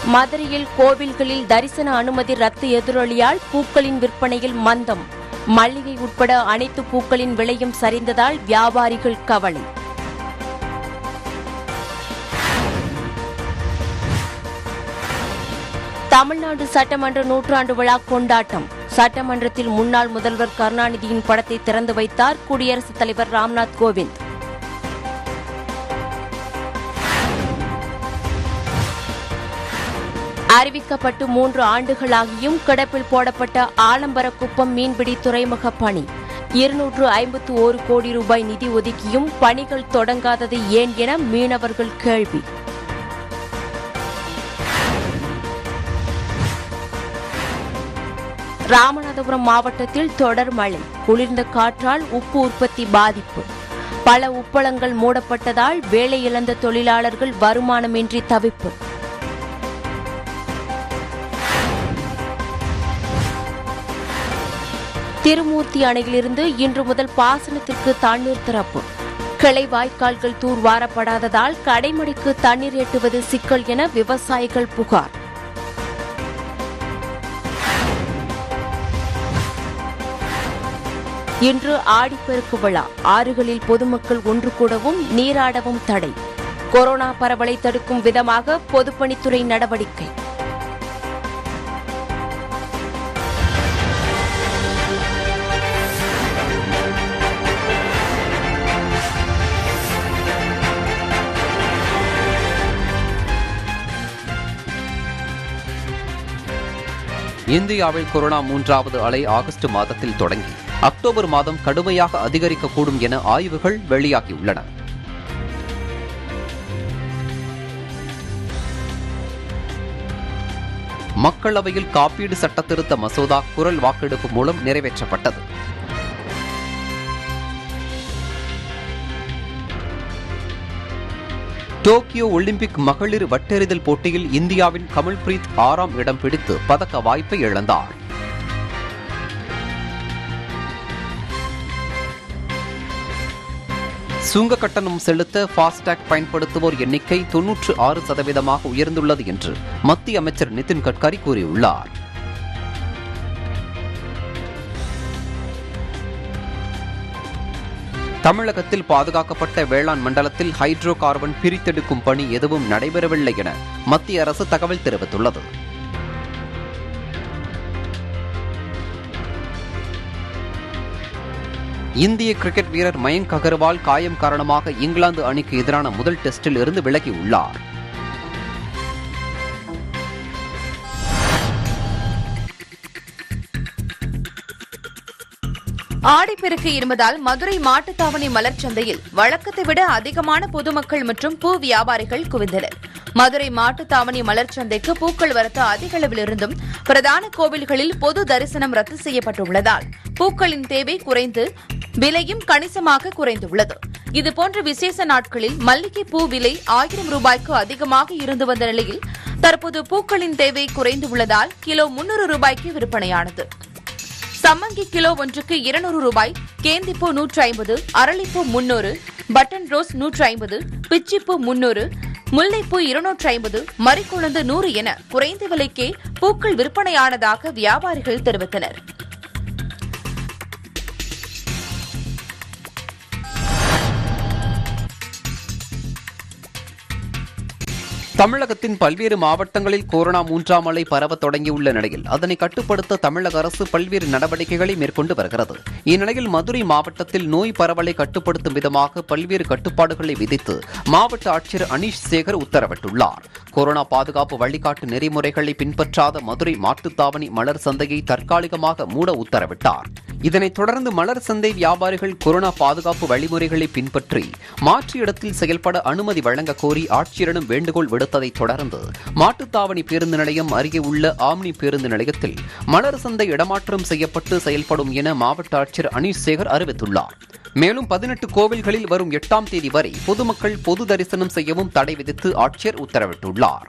மதுரையில் கோவில்களில் தரிசன அனுமதி ரத்து எதிரொலியால் பூக்களின் விற்பனையில் மந்தம் மல்லிகை உட்பட அனைத்து பூக்களின் விலையும் சரிந்ததால் வியாபாரிகள் கவலை தமிழ்நாடு சட்டமன்ற நூற்றாண்டு விழா கொண்டாட்டம் சட்டமன்றத்தில் முன்னாள் முதல்வர் கருணாநிதியின் படத்தை திறந்து வைத்தார் குடியரசுத் தலைவர் ராம்நாத் கோவிந்த் அறிவிக்கப்பட்டு மூன்று ஆண்டுகளாகியும் கிடப்பில் போடப்பட்ட ஆலம்பரக்குப்பம் மீன்பிடி துறைமுக பணி இருநூற்று ஐம்பத்து ஒரு கோடி ரூபாய் நிதி ஒதுக்கியும் பணிகள் தொடங்காதது ஏன் என மீனவர்கள் கேள்வி ராமநாதபுரம் மாவட்டத்தில் தொடர் மழை குளிர்ந்த காற்றால் உப்பு உற்பத்தி பாதிப்பு பல உப்பளங்கள் மூடப்பட்டதால் வேலை இழந்த தொழிலாளர்கள் வருமானமின்றி தவிப்பு திருமூர்த்தி அணையிலிருந்து இன்று முதல் பாசனத்திற்கு தண்ணீர் திறப்பு கிளை வாய்க்கால்கள் தூர்வாரப்படாததால் கடைமடைக்கு தண்ணீர் எட்டுவது சிக்கல் என விவசாயிகள் புகார் இன்று ஆடிப்பெருக்கு விழா ஆறுகளில் பொதுமக்கள் ஒன்று கூடவும் நீராடவும் தடை கொரோனா பரவலை தடுக்கும் விதமாக பொதுப்பணித்துறை நடவடிக்கை இந்தியாவில் கொரோனா மூன்றாவது அலை ஆகஸ்ட் மாதத்தில் தொடங்கி அக்டோபர் மாதம் கடுமையாக அதிகரிக்கக்கூடும் என ஆய்வுகள் வெளியாகியுள்ளன மக்களவையில் காப்பீடு சட்ட திருத்த மசோதா குரல் வாக்கெடுப்பு மூலம் நிறைவேற்றப்பட்டது டோக்கியோ ஒலிம்பிக் மகளிர் வட்டெறிதல் போட்டியில் இந்தியாவின் கமல்பிரீத் ஆறாம் இடம் பிடித்து பதக்க வாய்ப்பை இழந்தார் சுங்க கட்டணம் செலுத்த ஃபாஸ்டாக் பயன்படுத்துவோர் எண்ணிக்கை தொன்னூற்று ஆறு சதவீதமாக உயர்ந்துள்ளது என்று மத்திய அமைச்சர் நிதின் கட்கரி கூறியுள்ளார் தமிழகத்தில் பாதுகாக்கப்பட்ட வேளாண் மண்டலத்தில் ஹைட்ரோ கார்பன் பிரித்தெடுக்கும் பணி எதுவும் நடைபெறவில்லை என மத்திய அரசு தகவல் தெரிவித்துள்ளது இந்திய கிரிக்கெட் வீரர் மயங்க் அகர்வால் காயம் காரணமாக இங்கிலாந்து அணிக்கு எதிரான முதல் டெஸ்டில் இருந்து விலகியுள்ளார் ஆடிப்பெருக்கு இருப்பதால் மதுரை மாட்டுத்தாவணி மலர் சந்தையில் வழக்கத்தை விட அதிகமான பொதுமக்கள் மற்றும் பூ வியாபாரிகள் குவிந்தனர் மதுரை மாட்டுத்தாவணி மலர் சந்தைக்கு பூக்கள் வரத்து அதிக அளவில் இருந்தும் பிரதான கோவில்களில் பொது தரிசனம் ரத்து செய்யப்பட்டுள்ளதால் பூக்களின் தேவை குறைந்து விலையும் கணிசமாக குறைந்துள்ளது இதுபோன்ற விசேஷ நாட்களில் மல்லிகை பூ விலை ஆயிரம் ரூபாய்க்கு அதிகமாக இருந்து வந்த நிலையில் தற்போது பூக்களின் தேவை குறைந்துள்ளதால் கிலோ முன்னூறு ரூபாய்க்கு விற்பனையானது சம்மங்கி கிலோ ஒன்றுக்கு இருநூறு ரூபாய் கேந்திப்பூ நூற்றி ஐம்பது அரளிப்பூ முன்னூறு பட்டன் ரோஸ் நூற்றி ஐம்பது பிச்சிப்பூ முன்னூறு முல்லைப்பூ இருநூற்றி ஐம்பது மறிக்குழந்து நூறு என குறைந்த விலைக்கே பூக்கள் விற்பனையானதாக வியாபாரிகள் தெரிவித்தனர் தமிழகத்தின் பல்வேறு மாவட்டங்களில் கொரோனா மூன்றாம் அலை பரவ தொடங்கியுள்ள நிலையில் அதனை கட்டுப்படுத்த தமிழக அரசு பல்வேறு நடவடிக்கைகளை மேற்கொண்டு வருகிறது இந்நிலையில் மதுரை மாவட்டத்தில் நோய் பரவலை கட்டுப்படுத்தும் விதமாக பல்வேறு கட்டுப்பாடுகளை விதித்து மாவட்ட ஆட்சியர் அனீஷ் சேகர் உத்தரவிட்டுள்ளார் கொரோனா பாதுகாப்பு வழிகாட்டு நெறிமுறைகளை பின்பற்றாத மதுரை மாட்டுத்தாவணி மலர் சந்தையை தற்காலிகமாக மூட உத்தரவிட்டார் இதனைத் தொடர்ந்து மலர் சந்தை வியாபாரிகள் கொரோனா பாதுகாப்பு வழிமுறைகளை பின்பற்றி மாற்று இடத்தில் செயல்பட அனுமதி வழங்க கோரி ஆட்சியரிடம் வேண்டுகோள் விடுத்ததைத் தொடர்ந்து மாட்டுத்தாவணி பேருந்து நிலையம் அருகே உள்ள ஆம்னி பேருந்து நிலையத்தில் மலர் சந்தை இடமாற்றம் செய்யப்பட்டு செயல்படும் என மாவட்ட ஆட்சியர் அனீஷ் சேகர் அறிவித்துள்ளார் மேலும் பதினெட்டு கோவில்களில் வரும் எட்டாம் தேதி வரை பொதுமக்கள் பொது தரிசனம் செய்யவும் தடை விதித்து ஆட்சியர் உத்தரவிட்டுள்ளார்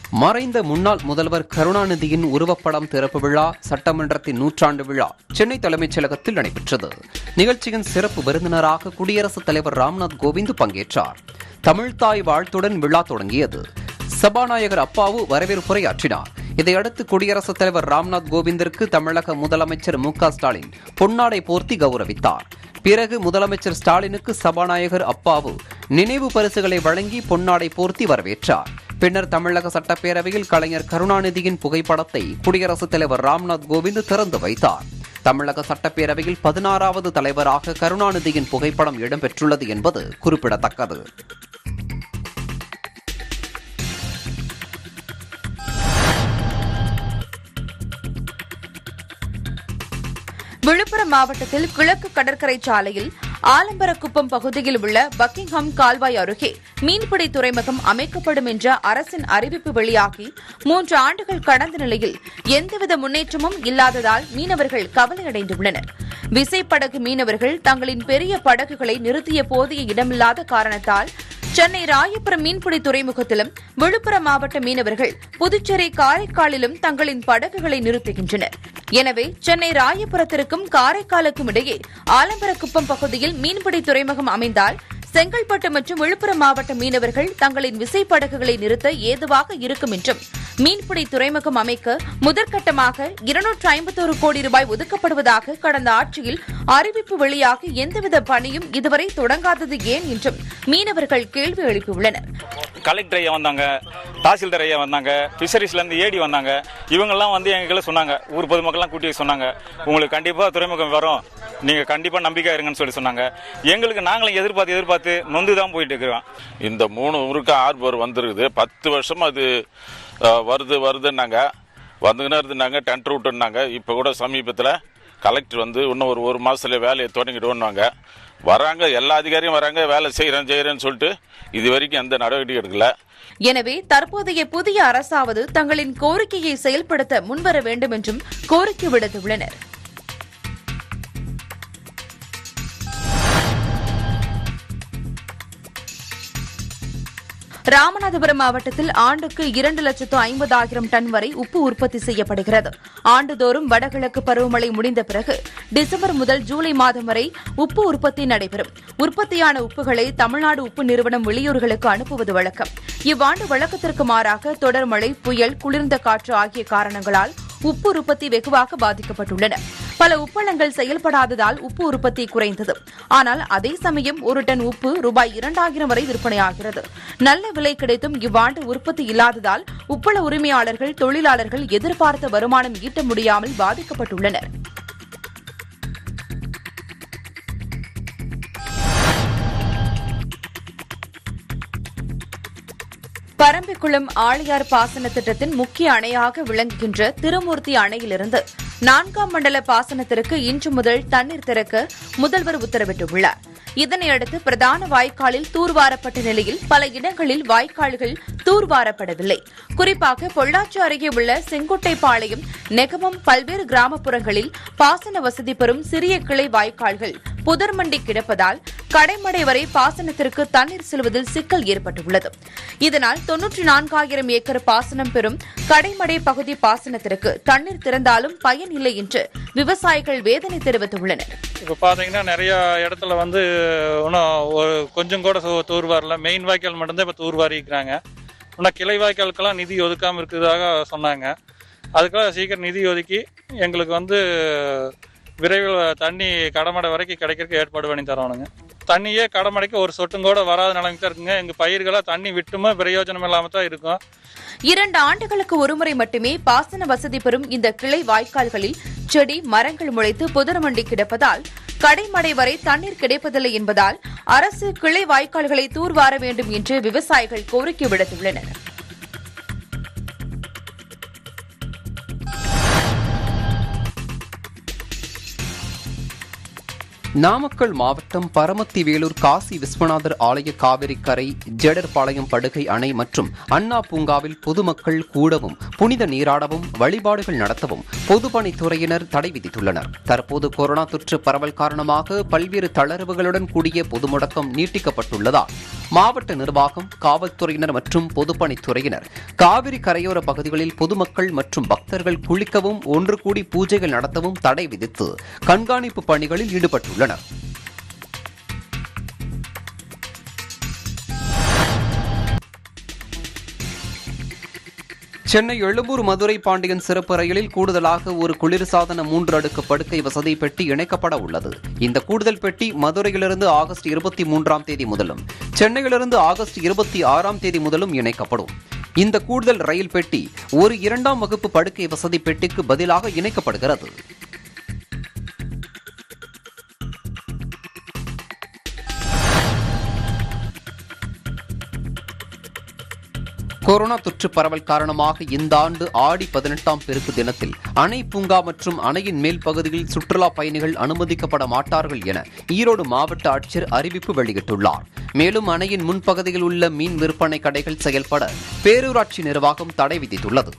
மறைந்த முன்னாள் முதல்வர் கருணாநிதியின் உருவப்படம் திறப்பு விழா சட்டமன்றத்தின் நூற்றாண்டு விழா சென்னை தலைமைச் செயலகத்தில் நடைபெற்றது நிகழ்ச்சியின் சிறப்பு விருந்தினராக குடியரசுத் தலைவர் ராம்நாத் கோவிந்த் பங்கேற்றார் தமிழ்தாய் வாழ்த்துடன் விழா தொடங்கியது சபாநாயகர் அப்பாவு வரவேற்புரையாற்றினார் இதையடுத்து குடியரசுத் தலைவர் ராம்நாத் கோவிந்திற்கு தமிழக முதலமைச்சர் மு க ஸ்டாலின் பொன்னாடை போர்த்தி கௌரவித்தார் பிறகு முதலமைச்சர் ஸ்டாலினுக்கு சபாநாயகர் அப்பாவு நினைவு பரிசுகளை வழங்கி பொன்னாடை போர்த்தி வரவேற்றார் பின்னர் தமிழக சட்டப்பேரவையில் கலைஞர் கருணாநிதியின் புகைப்படத்தை குடியரசுத் தலைவர் ராம்நாத் கோவிந்த் திறந்து வைத்தார் தமிழக சட்டப்பேரவையில் பதினாறாவது தலைவராக கருணாநிதியின் புகைப்படம் இடம்பெற்றுள்ளது என்பது குறிப்பிடத்தக்கது விழுப்புரம் மாவட்டத்தில் கிழக்கு கடற்கரை சாலையில் ஆலம்பரக்குப்பம் பகுதியில் உள்ள பக்கிங்ஹாம் கால்வாய் அருகே மீன்பிடி துறைமுகம் அமைக்கப்படும் என்ற அரசின் அறிவிப்பு வெளியாகி மூன்று ஆண்டுகள் கடந்த நிலையில் எந்தவித முன்னேற்றமும் இல்லாததால் மீனவர்கள் கவலையடைந்துள்ளனர் விசைப்படகு மீனவர்கள் தங்களின் பெரிய படகுகளை நிறுத்திய போதிய இடமில்லாத காரணத்தால் சென்னை ராயபுரம் மீன்பிடி துறைமுகத்திலும் விழுப்புரம் மாவட்ட மீனவர்கள் புதுச்சேரி காரைக்காலிலும் தங்களின் படகுகளை நிறுத்துகின்றனர் எனவே சென்னை ராயபுரத்திற்கும் காரைக்காலுக்கும் இடையே ஆலம்பரக்குப்பம் பகுதியில் மீன்பிடி துறைமுகம் அமைந்தால் செங்கல்பட்டு மற்றும் விழுப்புரம் மாவட்ட மீனவர்கள் தங்களின் விசைப்படகுகளை நிறுத்த ஏதுவாக இருக்கும் என்றும் மீன்பிடி துறைமுகம் அமைக்க முதற்கட்டமாக இருநூற்று ஐம்பத்தோரு கோடி ரூபாய் ஒதுக்கப்படுவதாக கடந்த ஆட்சியில் அறிவிப்பு வெளியாகி எந்தவித பணியும் இதுவரை தொடங்காதது ஏன் என்றும் மீனவர்கள் கேள்வி எழுப்பியுள்ளனர் கலெக்டர் ஐயா வந்தாங்க தாசில்தார் ஐயா வந்தாங்க ஃபிஷரிஸ்ல இருந்து ஏடி வந்தாங்க இவங்கெல்லாம் வந்து எங்களை சொன்னாங்க ஊர் பொதுமக்கள்லாம் கூட்டி சொன்னாங்க உங்களுக்கு கண்டிப்பா துறைமுகம் வரும் நீங்க கண்டிப்பா நம்பிக்கை இருங்கன்னு சொல்லி சொன்னாங்க எங்களுக்கு நாங்களும் எதிர்பார்த்து எதிர்பார்த்து நொந்து தான் போயிட்டு இருக்கிறோம் இந்த மூணு ஊருக்கு ஆர்பர் வந்துருக்குது பத்து வருஷமா அது அஹ், வருது வருதுன்னாங்க வந்துக்கினே இருந்தாங்க டெண்டர் விட்டுருந்தாங்க இப்போ கூட சமீபத்தில் கலெக்டர் வந்து இன்னும் ஒரு ஒரு மாதத்துல வேலையை தொடங்கிடுவோன்னாங்க வராங்க எல்லா அதிகாரியும் வராங்க வேலை செய்கிறேன் செய்கிறேன்னு சொல்லிட்டு இது வரைக்கும் எந்த நடவடிக்கை எடுக்கல எனவே தற்போதைய புதிய அரசாவது தங்களின் கோரிக்கையை செயல்படுத்த முன்வர வேண்டும் என்றும் கோரிக்கை விடுத்துள்ளனர் ராமநாதபுரம் மாவட்டத்தில் ஆண்டுக்கு இரண்டு லட்சத்து ஐம்பதாயிரம் டன் வரை உப்பு உற்பத்தி செய்யப்படுகிறது ஆண்டுதோறும் வடகிழக்கு பருவமழை முடிந்த பிறகு டிசம்பர் முதல் ஜூலை மாதம் வரை உப்பு உற்பத்தி நடைபெறும் உற்பத்தியான உப்புகளை தமிழ்நாடு உப்பு நிறுவனம் வெளியூர்களுக்கு அனுப்புவது வழக்கம் இவ்வாண்டு வழக்கத்திற்கு மாறாக தொடர் மழை புயல் குளிர்ந்த காற்று ஆகிய காரணங்களால் உப்பு உற்பத்தி வெகுவாக பாதிக்கப்பட்டுள்ளன பல உப்பளங்கள் செயல்படாததால் உப்பு உற்பத்தி குறைந்தது ஆனால் அதே சமயம் ஒரு டன் உப்பு ரூபாய் இரண்டாயிரம் வரை விற்பனையாகிறது நல்ல விலை கிடைத்தும் இவ்வாண்டு உற்பத்தி இல்லாததால் உப்பள உரிமையாளர்கள் தொழிலாளர்கள் எதிர்பார்த்த வருமானம் ஈட்ட முடியாமல் பாதிக்கப்பட்டுள்ளனர் பரம்பிக்குளம் ஆழியார் பாசன திட்டத்தின் முக்கிய அணையாக விளங்குகின்ற திருமூர்த்தி அணையிலிருந்து நான்காம் மண்டல பாசனத்திற்கு இன்று முதல் தண்ணீர் திறக்க முதல்வர் உத்தரவிட்டுள்ளார் இதனையடுத்து பிரதான வாய்க்காலில் தூர்வாரப்பட்ட நிலையில் பல இடங்களில் வாய்க்கால்கள் தூர்வாரப்படவில்லை குறிப்பாக பொள்ளாச்சி அருகே உள்ள செங்குட்டைப்பாளையம் நெகமம் பல்வேறு கிராமப்புறங்களில் பாசன வசதி பெறும் சிறிய கிளை வாய்க்கால்கள் புதர்மண்டி கிடப்பதால் கடைமடை வரை பாசனத்திற்கு தண்ணீர் செல்வதில் சிக்கல் ஏற்பட்டுள்ளது இதனால் தொன்னூற்றி நான்காயிரம் ஏக்கர் பாசனம் பெறும் கடைமடை பகுதி பாசனத்திற்கு தண்ணீர் திறந்தாலும் பயன் இல்லை என்று விவசாயிகள் வேதனை தெரிவித்துள்ளனர் இப்போ பார்த்தீங்கன்னா நிறைய இடத்துல வந்து இன்னும் ஒரு கொஞ்சம் கூட சு- தூர்வாரல மெயின் வாய்க்கால் மட்டும்தான் இப்போ தூர்வாரிக்கிறாங்க இன்னும் கிளை வாய்க்காலுக்கெல்லாம் நிதி ஒதுக்காமல் இருக்கிறதாக சொன்னாங்க அதுக்கெல்லாம் சீக்கிரம் நிதி ஒதுக்கி எங்களுக்கு வந்து விரைவில் தண்ணி கடமடை வரைக்கும் கிடைக்கிறதுக்கு ஏற்பாடு பண்ணி தரணுங்க தண்ணியே கடமடைக்கு ஒரு சொட்டும் கூட வராத நிலைமைக்கு தான் இருக்குங்க எங்கள் பயிர்களாக தண்ணி விட்டுமே பிரயோஜனம் இல்லாமல் தான் இருக்கும் இரண்டு ஆண்டுகளுக்கு ஒருமுறை மட்டுமே பாசன வசதி பெறும் இந்த கிளை வாய்க்கால்களில் செடி மரங்கள் முளைத்து புதர்மண்டி கிடப்பதால் கடைமடை வரை தண்ணீர் கிடைப்பதில்லை என்பதால் அரசு கிளை வாய்க்கால்களை தூர்வார வேண்டும் என்று விவசாயிகள் கோரிக்கை விடுத்துள்ளனர் நாமக்கல் மாவட்டம் பரமத்தி வேலூர் காசி விஸ்வநாதர் ஆலய காவிரி கரை ஜெடர்பாளையம் படுகை அணை மற்றும் அண்ணா பூங்காவில் பொதுமக்கள் கூடவும் புனித நீராடவும் வழிபாடுகள் நடத்தவும் பொதுப்பணித்துறையினர் தடை விதித்துள்ளனர் தற்போது கொரோனா தொற்று பரவல் காரணமாக பல்வேறு தளர்வுகளுடன் கூடிய பொது முடக்கம் நீட்டிக்கப்பட்டுள்ளதால் மாவட்ட நிர்வாகம் காவல்துறையினர் மற்றும் பொதுப்பணித்துறையினர் காவிரி கரையோர பகுதிகளில் பொதுமக்கள் மற்றும் பக்தர்கள் குளிக்கவும் ஒன்று கூடி பூஜைகள் நடத்தவும் தடை விதித்து கண்காணிப்பு பணிகளில் ஈடுபட்டுள்ளனர் சென்னை எழும்பூர் மதுரை பாண்டியன் சிறப்பு ரயிலில் கூடுதலாக ஒரு குளிர்சாதன மூன்று அடுக்கு படுக்கை வசதி பெட்டி இணைக்கப்பட உள்ளது இந்த கூடுதல் பெட்டி மதுரையிலிருந்து ஆகஸ்ட் இருபத்தி மூன்றாம் தேதி முதலும் சென்னையிலிருந்து ஆகஸ்ட் இருபத்தி ஆறாம் தேதி முதலும் இணைக்கப்படும் இந்த கூடுதல் ரயில் பெட்டி ஒரு இரண்டாம் வகுப்பு படுக்கை வசதி பெட்டிக்கு பதிலாக இணைக்கப்படுகிறது கொரோனா தொற்று பரவல் காரணமாக இந்த ஆண்டு ஆடி பதினெட்டாம் பெருக்கு தினத்தில் அணை பூங்கா மற்றும் அணையின் மேல் பகுதியில் சுற்றுலா பயணிகள் அனுமதிக்கப்பட மாட்டார்கள் என ஈரோடு மாவட்ட ஆட்சியர் அறிவிப்பு வெளியிட்டுள்ளார் மேலும் அணையின் முன்பகுதியில் உள்ள மீன் விற்பனை கடைகள் செயல்பட பேரூராட்சி நிர்வாகம் தடை விதித்துள்ளது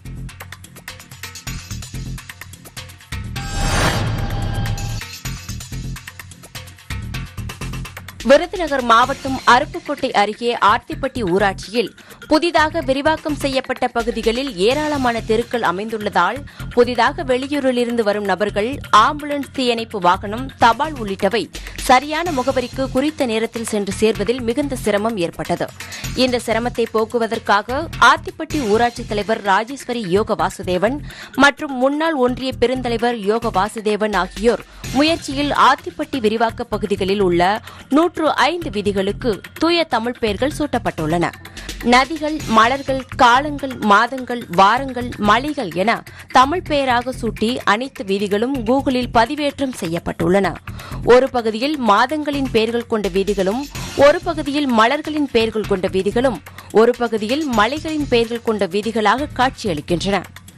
விருதுநகர் மாவட்டம் அருப்புக்கோட்டை அருகே ஆர்த்திப்பட்டி ஊராட்சியில் புதிதாக விரிவாக்கம் செய்யப்பட்ட பகுதிகளில் ஏராளமான தெருக்கள் அமைந்துள்ளதால் புதிதாக வெளியூரிலிருந்து வரும் நபர்கள் ஆம்புலன்ஸ் தீயணைப்பு வாகனம் தபால் உள்ளிட்டவை சரியான முகவரிக்கு குறித்த நேரத்தில் சென்று சேர்வதில் மிகுந்த சிரமம் ஏற்பட்டது இந்த சிரமத்தை போக்குவதற்காக ஆத்திப்பட்டி ஊராட்சி தலைவர் ராஜேஸ்வரி யோக வாசுதேவன் மற்றும் முன்னாள் ஒன்றிய பெருந்தலைவர் யோக வாசுதேவன் ஆகியோர் முயற்சியில் ஆத்திப்பட்டி விரிவாக்க பகுதிகளில் உள்ள நூற்று ஐந்து விதிகளுக்கு தூய தமிழ் பெயர்கள் சூட்டப்பட்டுள்ளன நதிகள் மலர்கள் காலங்கள் மாதங்கள் வாரங்கள் மலைகள் என தமிழ் பெயராக சூட்டி அனைத்து வீதிகளும் கூகுளில் பதிவேற்றம் செய்யப்பட்டுள்ளன ஒரு பகுதியில் மாதங்களின் பெயர்கள் கொண்ட வீதிகளும் ஒரு பகுதியில் மலர்களின் பெயர்கள் கொண்ட வீதிகளும் ஒரு பகுதியில் மலைகளின் பெயர்கள் கொண்ட வீதிகளாக காட்சியளிக்கின்றன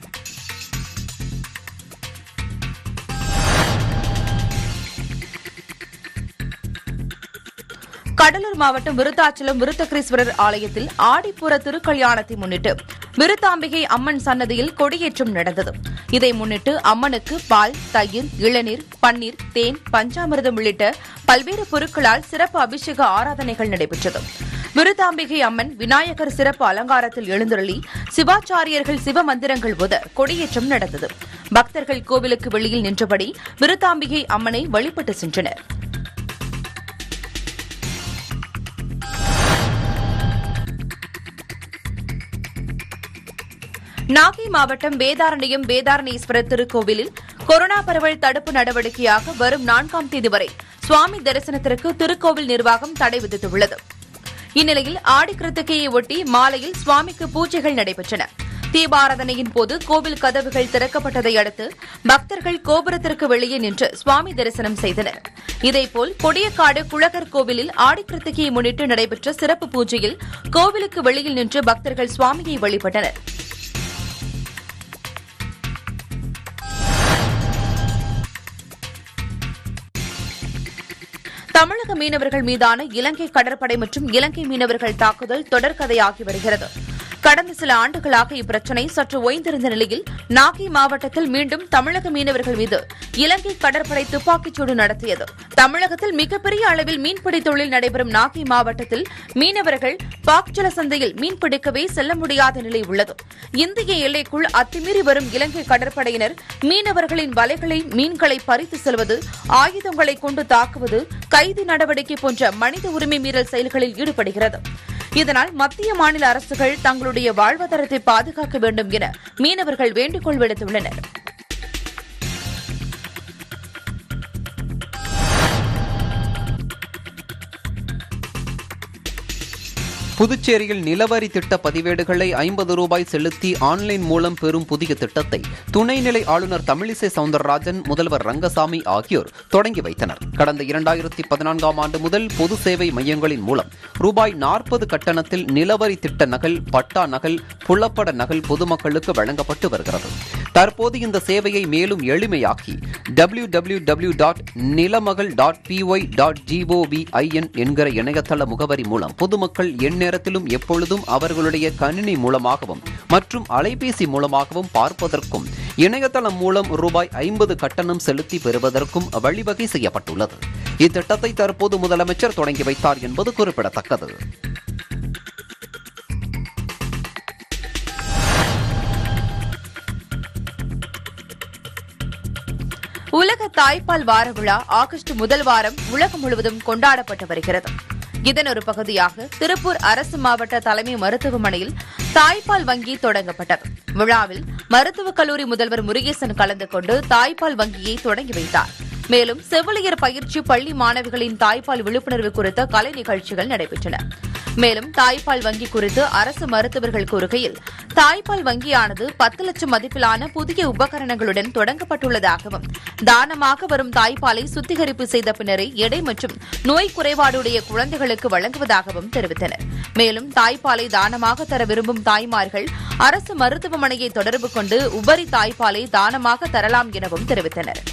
கடலூர் மாவட்டம் விருத்தாச்சலம் விருத்தகிரீஸ்வரர் ஆலயத்தில் ஆடிப்புற திருக்கல்யாணத்தை முன்னிட்டு விருத்தாம்பிகை அம்மன் சன்னதியில் கொடியேற்றம் நடந்தது இதை முன்னிட்டு அம்மனுக்கு பால் தயிர் இளநீர் பன்னீர் தேன் பஞ்சாமிர்தம் உள்ளிட்ட பல்வேறு பொருட்களால் சிறப்பு அபிஷேக ஆராதனைகள் நடைபெற்றது விருத்தாம்பிகை அம்மன் விநாயகர் சிறப்பு அலங்காரத்தில் எழுந்தருளி சிவாச்சாரியர்கள் சிவ மந்திரங்கள் உத கொடியேற்றம் நடந்தது பக்தர்கள் கோவிலுக்கு வெளியில் நின்றபடி விருத்தாம்பிகை அம்மனை வழிபட்டு சென்றனர் நாகை மாவட்டம் வேதாரண்யம் வேதாரண்யேஸ்வரர் திருக்கோவிலில் கொரோனா பரவல் தடுப்பு நடவடிக்கையாக வரும் நான்காம் தேதி வரை சுவாமி தரிசனத்திற்கு திருக்கோவில் நிர்வாகம் தடை விதித்துள்ளது இந்நிலையில் ஆடி கிருத்திகையை ஒட்டி மாலையில் சுவாமிக்கு பூஜைகள் நடைபெற்றன தீபாராதனையின் போது கோவில் கதவுகள் திறக்கப்பட்டதை அடுத்து பக்தர்கள் கோபுரத்திற்கு வெளியே நின்று சுவாமி தரிசனம் செய்தனர் இதேபோல் கொடியக்காடு குழகர் கோவிலில் ஆடி கிருத்திகையை முன்னிட்டு நடைபெற்ற சிறப்பு பூஜையில் கோவிலுக்கு வெளியில் நின்று பக்தர்கள் சுவாமியை வழிபட்டனர் தமிழக மீனவர்கள் மீதான இலங்கை கடற்படை மற்றும் இலங்கை மீனவர்கள் தாக்குதல் தொடர்கதையாகி வருகிறது கடந்த சில ஆண்டுகளாக இப்பிரச்சினை சற்று ஓய்ந்திருந்த நிலையில் நாகை மாவட்டத்தில் மீண்டும் தமிழக மீனவர்கள் மீது இலங்கை கடற்படை துப்பாக்கிச்சூடு நடத்தியது தமிழகத்தில் மிகப்பெரிய அளவில் மீன்பிடி தொழில் நடைபெறும் நாகை மாவட்டத்தில் மீனவர்கள் பாக்ஜல சந்தையில் மீன்பிடிக்கவே செல்ல முடியாத நிலை உள்ளது இந்திய எல்லைக்குள் அத்துமீறி வரும் இலங்கை கடற்படையினர் மீனவர்களின் வலைகளை மீன்களை பறித்து செல்வது ஆயுதங்களை கொண்டு தாக்குவது கைது நடவடிக்கை போன்ற மனித உரிமை மீறல் செயல்களில் ஈடுபடுகிறது இதனால் மத்திய மாநில அரசுகள் தங்களுடைய வாழ்வாதாரத்தை பாதுகாக்க வேண்டும் என மீனவர்கள் வேண்டுகோள் விடுத்துள்ளனர் புதுச்சேரியில் நிலவரி திட்ட பதிவேடுகளை ஐம்பது ரூபாய் செலுத்தி ஆன்லைன் மூலம் பெறும் புதிய திட்டத்தை துணைநிலை ஆளுநர் தமிழிசை சவுந்தரராஜன் முதல்வர் ரங்கசாமி ஆகியோர் தொடங்கி வைத்தனர் கடந்த இரண்டாயிரத்தி பதினான்காம் ஆண்டு முதல் பொது சேவை மையங்களின் மூலம் ரூபாய் நாற்பது கட்டணத்தில் நிலவரி திட்ட நகல் பட்டா நகல் புலப்பட நகல் பொதுமக்களுக்கு வழங்கப்பட்டு வருகிறது தற்போது இந்த சேவையை மேலும் எளிமையாக்கி W W W dot Nilamagal dot PY dot GOV IN என்கிற இணையதள முகவரி மூலம் பொதுமக்கள் எந்நேரத்திலும் எப்பொழுதும் அவர்களுடைய கணினி மூலமாகவும் மற்றும் அலைபேசி மூலமாகவும் பார்ப்பதற்கும் இணையதளம் மூலம் ரூபாய் ஐம்பது கட்டணம் செலுத்தி பெறுவதற்கும் வழிவகை செய்யப்பட்டுள்ளது இத்திட்டத்தை தற்போது முதலமைச்சர் தொடங்கி வைத்தார் என்பது குறிப்பிடத்தக்கது உலக தாய்ப்பால் வார விழா ஆகஸ்ட் முதல் வாரம் உலகம் முழுவதும் கொண்டாடப்பட்டு வருகிறது இதன் ஒரு பகுதியாக திருப்பூர் அரசு மாவட்ட தலைமை மருத்துவமனையில் தாய்ப்பால் வங்கி தொடங்கப்பட்டது விழாவில் மருத்துவக் கல்லூரி முதல்வர் முருகேசன் கலந்து கொண்டு தாய்ப்பால் வங்கியை தொடங்கி வைத்தார் மேலும் செவிலியர் பயிற்சி பள்ளி மாணவிகளின் தாய்ப்பால் விழிப்புணர்வு குறித்த கலை நிகழ்ச்சிகள் நடைபெற்றன மேலும் தாய்ப்பால் வங்கி குறித்து அரசு மருத்துவர்கள் கூறுகையில் தாய்ப்பால் வங்கியானது பத்து லட்சம் மதிப்பிலான புதிய உபகரணங்களுடன் தொடங்கப்பட்டுள்ளதாகவும் தானமாக வரும் தாய்ப்பாலை சுத்திகரிப்பு செய்த பின்னரே எடை மற்றும் நோய் குறைபாடுடைய குழந்தைகளுக்கு வழங்குவதாகவும் தெரிவித்தனர் மேலும் தாய்ப்பாலை தானமாக தர விரும்பும் தாய்மார்கள் அரசு மருத்துவமனையை தொடர்பு கொண்டு உபரி தாய்ப்பாலை தானமாக தரலாம் எனவும் தெரிவித்தனர்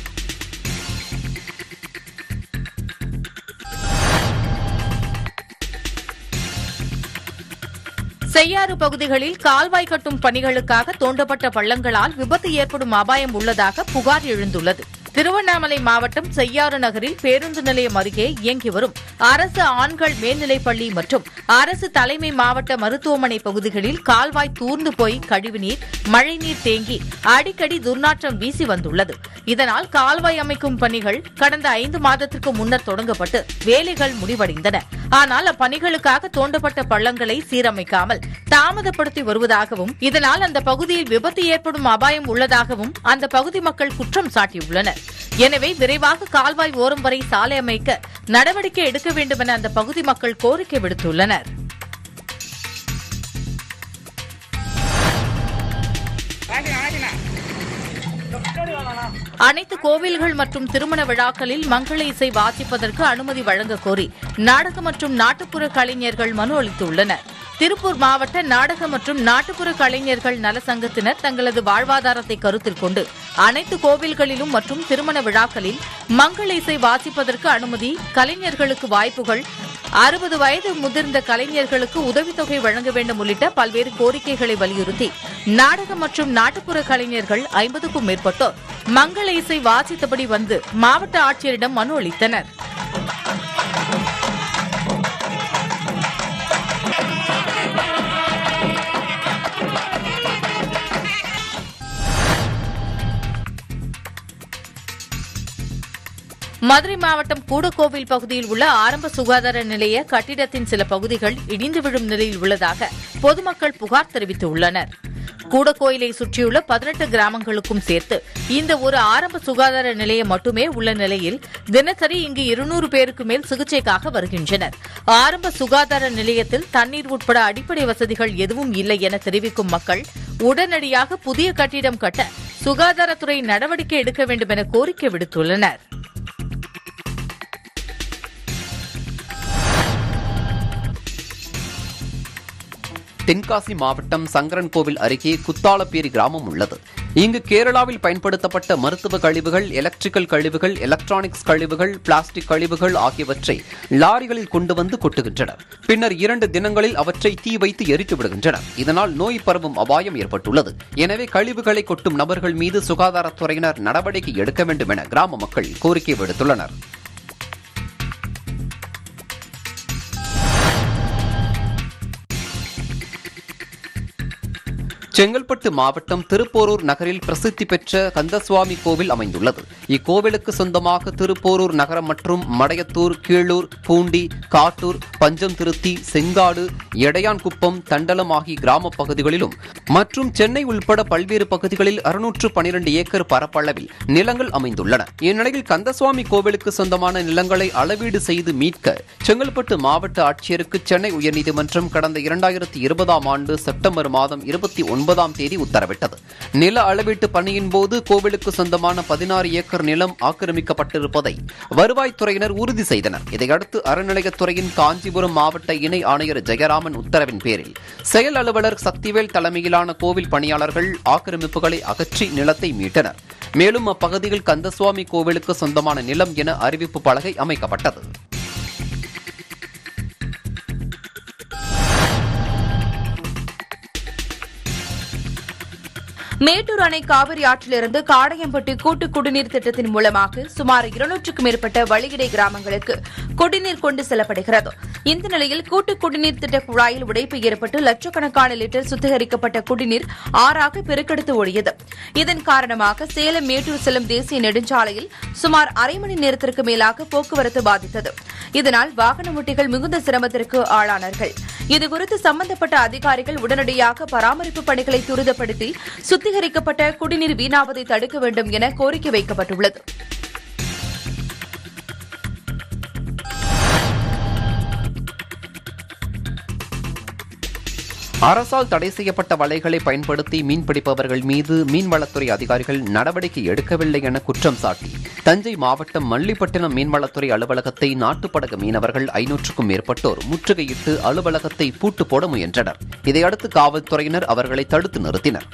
செய்யாறு பகுதிகளில் கால்வாய் கட்டும் பணிகளுக்காக தோண்டப்பட்ட பள்ளங்களால் விபத்து ஏற்படும் அபாயம் உள்ளதாக புகார் எழுந்துள்ளது திருவண்ணாமலை மாவட்டம் செய்யாறு நகரில் பேருந்து நிலையம் அருகே இயங்கி வரும் அரசு ஆண்கள் மேல்நிலைப் பள்ளி மற்றும் அரசு தலைமை மாவட்ட மருத்துவமனை பகுதிகளில் கால்வாய் தூர்ந்து போய் கழிவுநீர் மழைநீர் தேங்கி அடிக்கடி துர்நாற்றம் வீசி வந்துள்ளது இதனால் கால்வாய் அமைக்கும் பணிகள் கடந்த ஐந்து மாதத்திற்கு முன்னர் தொடங்கப்பட்டு வேலைகள் முடிவடைந்தன ஆனால் அப்பணிகளுக்காக தோண்டப்பட்ட பள்ளங்களை சீரமைக்காமல் தாமதப்படுத்தி வருவதாகவும் இதனால் அந்த பகுதியில் விபத்து ஏற்படும் அபாயம் உள்ளதாகவும் அந்த பகுதி மக்கள் குற்றம் சாட்டியுள்ளனர் எனவே விரைவாக கால்வாய் ஓரம் வரை சாலை அமைக்க நடவடிக்கை எடுக்க வேண்டும் என அந்த பகுதி மக்கள் கோரிக்கை விடுத்துள்ளனர் அனைத்து கோவில்கள் மற்றும் திருமண விழாக்களில் மங்கள இசை வாசிப்பதற்கு அனுமதி வழங்க கோரி நாடக மற்றும் நாட்டுப்புற கலைஞர்கள் மனு அளித்துள்ளனர் திருப்பூர் மாவட்ட நாடக மற்றும் நாட்டுப்புற கலைஞர்கள் நல சங்கத்தினர் தங்களது வாழ்வாதாரத்தை கருத்தில் கொண்டு அனைத்து கோவில்களிலும் மற்றும் திருமண விழாக்களில் மங்கள இசை வாசிப்பதற்கு அனுமதி கலைஞர்களுக்கு வாய்ப்புகள் அறுபது வயது முதிர்ந்த கலைஞர்களுக்கு உதவித்தொகை வழங்க வேண்டும் உள்ளிட்ட பல்வேறு கோரிக்கைகளை வலியுறுத்தி நாடக மற்றும் நாட்டுப்புற கலைஞர்கள் ஐம்பதுக்கும் மேற்பட்டோர் மங்கள இசை வாசித்தபடி வந்து மாவட்ட ஆட்சியரிடம் மனு அளித்தனர் மதுரை மாவட்டம் கூடக்கோவில் பகுதியில் உள்ள ஆரம்ப சுகாதார நிலைய கட்டிடத்தின் சில பகுதிகள் இடிந்து விழும் நிலையில் உள்ளதாக பொதுமக்கள் புகார் தெரிவித்துள்ளனர் கூடக்கோயிலை சுற்றியுள்ள பதினெட்டு கிராமங்களுக்கும் சேர்த்து இந்த ஒரு ஆரம்ப சுகாதார நிலையம் மட்டுமே உள்ள நிலையில் தினசரி இங்கு இருநூறு பேருக்கு மேல் சிகிச்சைக்காக வருகின்றனர் ஆரம்ப சுகாதார நிலையத்தில் தண்ணீர் உட்பட அடிப்படை வசதிகள் எதுவும் இல்லை என தெரிவிக்கும் மக்கள் உடனடியாக புதிய கட்டிடம் கட்ட சுகாதாரத்துறை நடவடிக்கை எடுக்க வேண்டும் என கோரிக்கை விடுத்துள்ளனர் தென்காசி மாவட்டம் சங்கரன் கோவில் அருகே குத்தாலப்பேரி கிராமம் உள்ளது இங்கு கேரளாவில் பயன்படுத்தப்பட்ட மருத்துவ கழிவுகள் எலக்ட்ரிக்கல் கழிவுகள் எலக்ட்ரானிக்ஸ் கழிவுகள் பிளாஸ்டிக் கழிவுகள் ஆகியவற்றை லாரிகளில் கொண்டு வந்து கொட்டுகின்றனர் பின்னர் இரண்டு தினங்களில் அவற்றை தீ வைத்து எரித்து விடுகின்றனர் இதனால் நோய் பரவும் அபாயம் ஏற்பட்டுள்ளது எனவே கழிவுகளை கொட்டும் நபர்கள் மீது சுகாதாரத்துறையினர் நடவடிக்கை எடுக்க வேண்டும் என கிராம மக்கள் கோரிக்கை விடுத்துள்ளனர் செங்கல்பட்டு மாவட்டம் திருப்போரூர் நகரில் பிரசித்தி பெற்ற கந்தசுவாமி கோவில் அமைந்துள்ளது இக்கோவிலுக்கு சொந்தமாக திருப்போரூர் நகரம் மற்றும் மடையத்தூர் கீழூர் பூண்டி காட்டூர் பஞ்சம் திருத்தி செங்காடு எடையான்குப்பம் தண்டலம் ஆகிய கிராம பகுதிகளிலும் மற்றும் சென்னை உள்பட பல்வேறு பகுதிகளில் அறுநூற்று பனிரெண்டு ஏக்கர் பரப்பளவில் நிலங்கள் அமைந்துள்ளன இந்நிலையில் கந்தசுவாமி கோவிலுக்கு சொந்தமான நிலங்களை அளவீடு செய்து மீட்க செங்கல்பட்டு மாவட்ட ஆட்சியருக்கு சென்னை உயர்நீதிமன்றம் கடந்த இரண்டாயிரத்தி இருபதாம் ஆண்டு செப்டம்பர் மாதம் இருபத்தி ஒன்பதாம் தேதி உத்தரவிட்டது நில அளவீட்டு பணியின் போது கோவிலுக்கு சொந்தமான பதினாறு ஏக்கர் நிலம் ஆக்கிரமிக்கப்பட்டிருப்பதை வருவாய்த்துறையினர் உறுதி செய்தனர் இதையடுத்து அறநிலையத்துறையின் காஞ்சிபுரம் மாவட்ட இணை ஆணையர் ஜெயராமன் உத்தரவின் பேரில் செயல் அலுவலர் சக்திவேல் தலைமையிலான கோவில் பணியாளர்கள் ஆக்கிரமிப்புகளை அகற்றி நிலத்தை மீட்டனர் மேலும் அப்பகுதியில் கந்தசுவாமி கோவிலுக்கு சொந்தமான நிலம் என அறிவிப்பு பலகை அமைக்கப்பட்டது மேட்டூர் அணை காவிரி ஆற்றிலிருந்து காடையம்பட்டி கூட்டு குடிநீர் திட்டத்தின் மூலமாக சுமார் இருநூற்றுக்கும் மேற்பட்ட வழியிடை கிராமங்களுக்கு குடிநீர் கொண்டு செல்லப்படுகிறது இந்த நிலையில் கூட்டு குடிநீர் திட்ட குழாயில் உடைப்பு ஏற்பட்டு லட்சக்கணக்கான லிட்டர் சுத்திகரிக்கப்பட்ட குடிநீர் ஆறாக பெருக்கெடுத்து ஓடியது இதன் காரணமாக சேலம் மேட்டூர் செல்லும் தேசிய நெடுஞ்சாலையில் சுமார் அரை மணி நேரத்திற்கு மேலாக போக்குவரத்து பாதித்தது இதனால் வாகன ஓட்டிகள் மிகுந்த சிரமத்திற்கு ஆளானார்கள் இதுகுறித்து சம்பந்தப்பட்ட அதிகாரிகள் உடனடியாக பராமரிப்பு பணிகளை துரிதப்படுத்தி சுத்திகரிக்கப்பட்ட குடிநீர் வீணாவதை தடுக்க வேண்டும் என கோரிக்கை வைக்கப்பட்டுள்ளது அரசால் தடை செய்யப்பட்ட வலைகளை பயன்படுத்தி மீன்பிடிப்பவர்கள் மீது மீன்வளத்துறை அதிகாரிகள் நடவடிக்கை எடுக்கவில்லை என குற்றம் சாட்டி தஞ்சை மாவட்டம் மல்லிப்பட்டினம் மீன்வளத்துறை அலுவலகத்தை நாட்டுப்படகு மீனவர்கள் ஐநூற்றுக்கும் மேற்பட்டோர் முற்றுகையிட்டு அலுவலகத்தை பூட்டு போட முயன்றனர் இதையடுத்து காவல்துறையினர் அவர்களை தடுத்து நிறுத்தினர்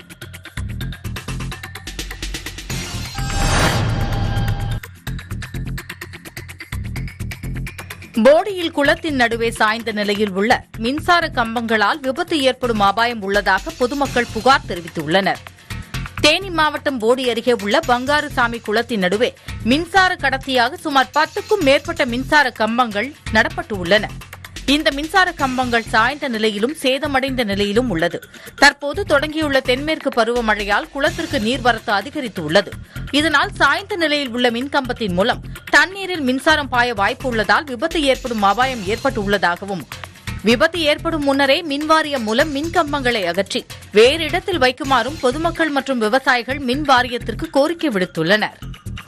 போடியில் குளத்தின் நடுவே சாய்ந்த நிலையில் உள்ள மின்சார கம்பங்களால் விபத்து ஏற்படும் அபாயம் உள்ளதாக பொதுமக்கள் புகார் தெரிவித்துள்ளனர் தேனி மாவட்டம் போடி அருகே உள்ள பங்காருசாமி குளத்தின் நடுவே மின்சார கடத்தியாக சுமார் பத்துக்கும் மேற்பட்ட மின்சார கம்பங்கள் நடப்பட்டு உள்ளன இந்த மின்சார கம்பங்கள் சாய்ந்த நிலையிலும் சேதமடைந்த நிலையிலும் உள்ளது தற்போது தொடங்கியுள்ள தென்மேற்கு பருவமழையால் குளத்திற்கு நீர்வரத்து அதிகரித்து உள்ளது இதனால் சாய்ந்த நிலையில் உள்ள மின்கம்பத்தின் மூலம் தண்ணீரில் மின்சாரம் பாய வாய்ப்பு உள்ளதால் விபத்து ஏற்படும் அபாயம் ஏற்பட்டுள்ளதாகவும் விபத்து ஏற்படும் முன்னரே மின்வாரியம் மூலம் மின்கம்பங்களை அகற்றி வேறு இடத்தில் வைக்குமாறும் பொதுமக்கள் மற்றும் விவசாயிகள் மின் வாரியத்திற்கு கோரிக்கை விடுத்துள்ளனர்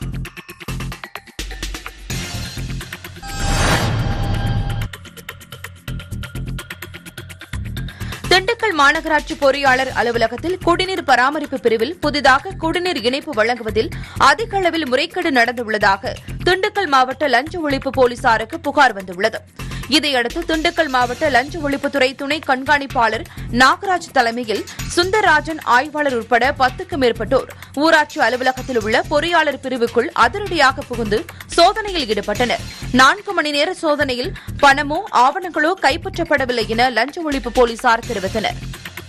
திண்டுக்கல் மாநகராட்சி பொறியாளர் அலுவலகத்தில் குடிநீர் பராமரிப்பு பிரிவில் புதிதாக குடிநீர் இணைப்பு வழங்குவதில் அதிக அளவில் முறைகேடு நடந்துள்ளதாக திண்டுக்கல் மாவட்ட லஞ்ச ஒழிப்பு போலீசாருக்கு புகார் வந்துள்ளது இதையடுத்து திண்டுக்கல் மாவட்ட லஞ்ச ஒழிப்புத்துறை துணை கண்காணிப்பாளர் நாகராஜ் தலைமையில் சுந்தரராஜன் ஆய்வாளர் உட்பட பத்துக்கும் மேற்பட்டோர் ஊராட்சி அலுவலகத்தில் உள்ள பொறியாளர் பிரிவுக்குள் அதிரடியாக புகுந்து சோதனையில் ஈடுபட்டனர் நான்கு மணி நேர சோதனையில் பணமோ ஆவணங்களோ கைப்பற்றப்படவில்லை என லஞ்ச ஒழிப்பு போலீசார் தெரிவித்தனர்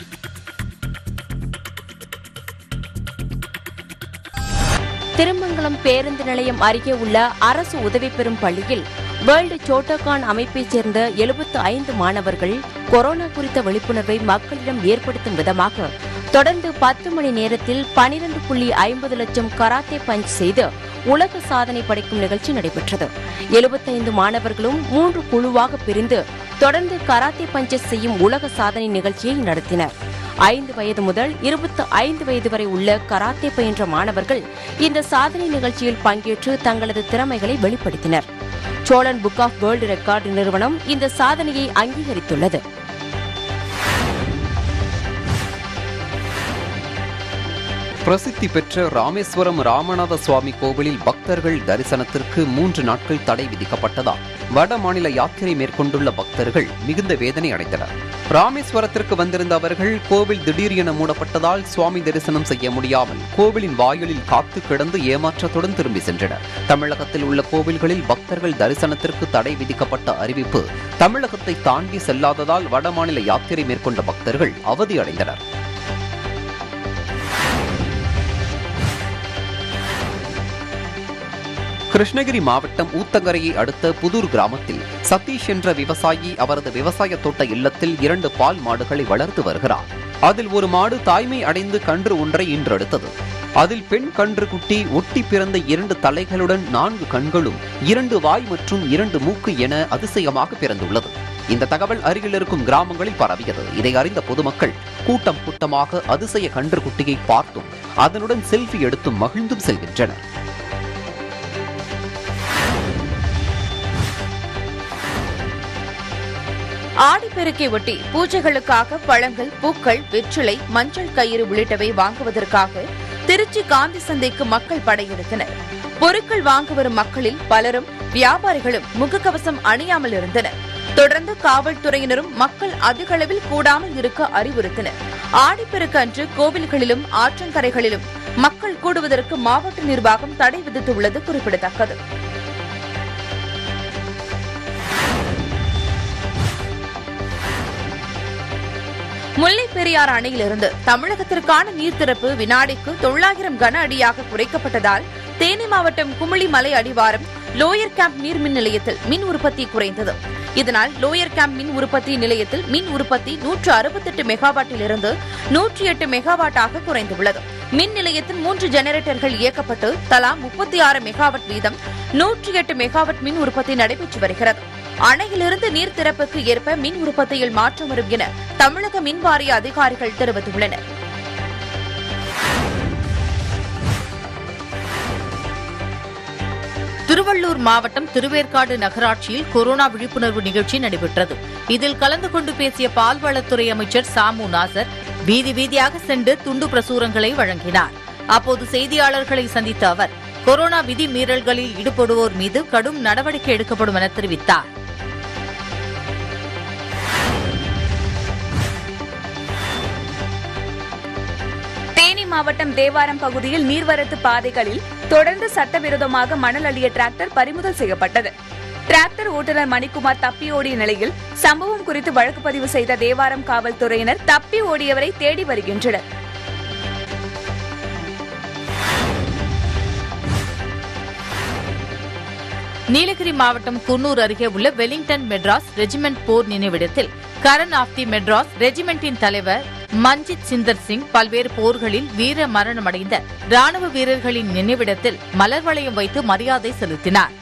திருமங்கலம் பேருந்து நிலையம் அருகே உள்ள அரசு உதவி பெறும் பள்ளியில் வேர்ல்டு சோட்டோகான் அமைப்பைச் சேர்ந்த எழுபத்து ஐந்து மாணவர்கள் கொரோனா குறித்த விழிப்புணர்வை மக்களிடம் ஏற்படுத்தும் விதமாக தொடர்ந்து பத்து மணி நேரத்தில் பனிரெண்டு புள்ளி ஐம்பது லட்சம் கராத்தே பஞ்ச் செய்து உலக சாதனை படைக்கும் நிகழ்ச்சி நடைபெற்றது எழுபத்தைந்து மாணவர்களும் மூன்று குழுவாக பிரிந்து தொடர்ந்து கராத்தே பஞ்சஸ் செய்யும் உலக சாதனை நிகழ்ச்சியை நடத்தினர் ஐந்து வயது முதல் இருபத்தி ஐந்து வயது வரை உள்ள கராத்தே பயின்ற மாணவர்கள் இந்த சாதனை நிகழ்ச்சியில் பங்கேற்று தங்களது திறமைகளை வெளிப்படுத்தினர் Cholan book of world record நிறுவனம் இந்த சாதனையை அங்கீகரித்துள்ளது பிரசித்தி பெற்ற ராமேஸ்வரம் ராமநாத சுவாமி கோவிலில் பக்தர்கள் தரிசனத்திற்கு மூன்று நாட்கள் தடை விதிக்கப்பட்டதால் வட மாநில யாத்திரை மேற்கொண்டுள்ள பக்தர்கள் மிகுந்த வேதனை அடைந்தனர் ராமேஸ்வரத்திற்கு வந்திருந்த அவர்கள் கோவில் திடீர் என மூடப்பட்டதால் சுவாமி தரிசனம் செய்ய முடியாமல் கோவிலின் வாயிலில் காத்து கிடந்து ஏமாற்றத்துடன் திரும்பி சென்றனர் தமிழகத்தில் உள்ள கோவில்களில் பக்தர்கள் தரிசனத்திற்கு தடை விதிக்கப்பட்ட அறிவிப்பு தமிழகத்தை தாண்டி செல்லாததால் வடமாநில யாத்திரை மேற்கொண்ட பக்தர்கள் அவதியடைந்தனர் கிருஷ்ணகிரி மாவட்டம் ஊத்தங்கரையை அடுத்த புதூர் கிராமத்தில் சதீஷ் என்ற விவசாயி அவரது விவசாய தோட்ட இல்லத்தில் இரண்டு பால் மாடுகளை வளர்த்து வருகிறார் அதில் ஒரு மாடு தாய்மை அடைந்து கன்று ஒன்றை ஈன்றெடுத்தது அதில் பெண் கன்று குட்டி ஒட்டி பிறந்த இரண்டு தலைகளுடன் நான்கு கண்களும் இரண்டு வாய் மற்றும் இரண்டு மூக்கு என அதிசயமாக பிறந்துள்ளது இந்த தகவல் அருகில் இருக்கும் கிராமங்களில் பரவியது இதை அறிந்த பொதுமக்கள் கூட்டம் கூட்டமாக அதிசய கன்று குட்டியை பார்த்தும் அதனுடன் செல்ஃபி எடுத்தும் மகிழ்ந்தும் செல்கின்றனர் ஆடிப்பெருக்கை ஒட்டி பூஜைகளுக்காக பழங்கள் பூக்கள் வெற்றிலை மஞ்சள் கயிறு உள்ளிட்டவை வாங்குவதற்காக திருச்சி காந்தி சந்தைக்கு மக்கள் படையெடுத்தனர் பொருட்கள் வாங்க வரும் மக்களில் பலரும் வியாபாரிகளும் முகக்கவசம் அணியாமல் இருந்தனர் தொடர்ந்து காவல்துறையினரும் மக்கள் அதிக அளவில் கூடாமல் இருக்க அறிவுறுத்தினர் ஆடிப்பெருக்கு அன்று கோவில்களிலும் ஆற்றங்கரைகளிலும் மக்கள் கூடுவதற்கு மாவட்ட நிர்வாகம் தடை விதித்துள்ளது குறிப்பிடத்தக்கது முல்லைப் முல்லைப்பெரியாறு அணையிலிருந்து தமிழகத்திற்கான நீர் திறப்பு வினாடிக்கு தொள்ளாயிரம் கன அடியாக குறைக்கப்பட்டதால் தேனி மாவட்டம் குமிளி மலை அடிவாரம் லோயர் கேம்ப் நீர் மின் நிலையத்தில் மின் உற்பத்தி குறைந்தது இதனால் லோயர் கேம்ப் மின் உற்பத்தி நிலையத்தில் மின் உற்பத்தி நூற்று அறுபத்தெட்டு மெகாவாட்டிலிருந்து நூற்றி எட்டு மெகாவாட்டாக குறைந்துள்ளது மின் நிலையத்தில் மூன்று ஜெனரேட்டர்கள் இயக்கப்பட்டு தலா முப்பத்தி ஆறு மெகாவாட் வீதம் நூற்றி எட்டு மெகாவாட் மின் உற்பத்தி நடைபெற்று வருகிறது அணையிலிருந்து நீர் திறப்புக்கு ஏற்ப மின் உற்பத்தியில் மாற்றம் வரும் என தமிழக மின் வாரிய அதிகாரிகள் தெரிவித்துள்ளனர் திருவள்ளூர் மாவட்டம் திருவேற்காடு நகராட்சியில் கொரோனா விழிப்புணர்வு நிகழ்ச்சி நடைபெற்றது இதில் கலந்து கொண்டு பேசிய பால்வளத்துறை அமைச்சர் சாமு நாசர் வீதி வீதியாக சென்று துண்டு பிரசுரங்களை வழங்கினார் அப்போது செய்தியாளர்களை சந்தித்த அவர் கொரோனா விதி மீறல்களில் ஈடுபடுவோர் மீது கடும் நடவடிக்கை எடுக்கப்படும் என தெரிவித்தார் தேனி மாவட்டம் தேவாரம் பகுதியில் நீர்வரத்து பாதைகளில் தொடர்ந்து சட்டவிரோதமாக மணல் அள்ளிய டிராக்டர் பறிமுதல் செய்யப்பட்டது டிராக்டர் ஓட்டுநர் மணிக்குமார் தப்பி ஓடிய நிலையில் சம்பவம் குறித்து வழக்கு பதிவு செய்த தேவாரம் காவல்துறையினர் தப்பி ஓடியவரை தேடி வருகின்றனர் நீலகிரி மாவட்டம் குன்னூர் அருகே உள்ள வெலிங்டன் மெட்ராஸ் ரெஜிமெண்ட் போர் நினைவிடத்தில் கரண் ஆஃப் தி மெட்ராஸ் ரெஜிமெண்டின் தலைவர் மஞ்சித் சிந்தர் சிங் பல்வேறு போர்களில் வீர மரணமடைந்த ராணுவ வீரர்களின் நினைவிடத்தில் மலர் வளையம் வைத்து மரியாதை செலுத்தினார்